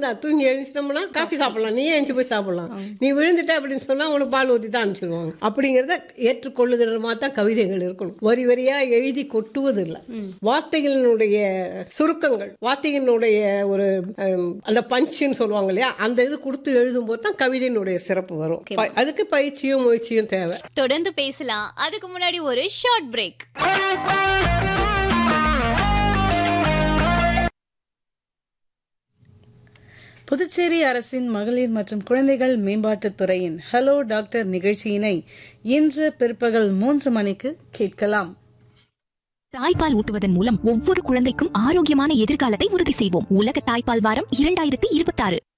விழுந்தா தூங்கி எழுந்துட்டோம்னா காஃபி சாப்பிடலாம் நீயே எழுந்து போய் சாப்பிடலாம் நீ விழுந்துட்ட அப்படின்னு சொன்னா உனக்கு பால் ஊற்றி தான் அனுப்பிச்சிடுவாங்க அப்படிங்கிறத ஏற்றுக்கொள்ளுகிற மாதிரி தான் கவிதைகள் இருக்கணும் வரி வரியா எழுதி கொட்டுவது இல்லை வார்த்தைகளினுடைய சுருக்கங்கள் வார்த்தைகளினுடைய ஒரு அஹ், அந்த பஞ்சுன்னு சொல்லுவாங்க இல்லையா அந்த இது கொடுத்து எழுதும்போது தான் கவிதையினுடைய சிறப்பு வரும் ப- அதுக்கு பயிற்சியும் முயற்சியும் தேவை தொடர்ந்து பேசலாம் அதுக்கு முன்னாடி ஒரு ஷார்ட் பிரேக் புதுச்சேரி அரசின் மகளிர் மற்றும் குழந்தைகள் மேம்பாட்டுத் துறையின் ஹலோ டாக்டர் நிகழ்ச்சியினை இன்று பிற்பகல் மூன்று மணிக்கு கேட்கலாம் தாய்ப்பால் ஊட்டுவதன் மூலம் ஒவ்வொரு குழந்தைக்கும் ஆரோக்கியமான எதிர்காலத்தை உறுதி செய்வோம் உலக தாய்ப்பால் வாரம் இரண்டாயிரத்தி இருபத்தாறு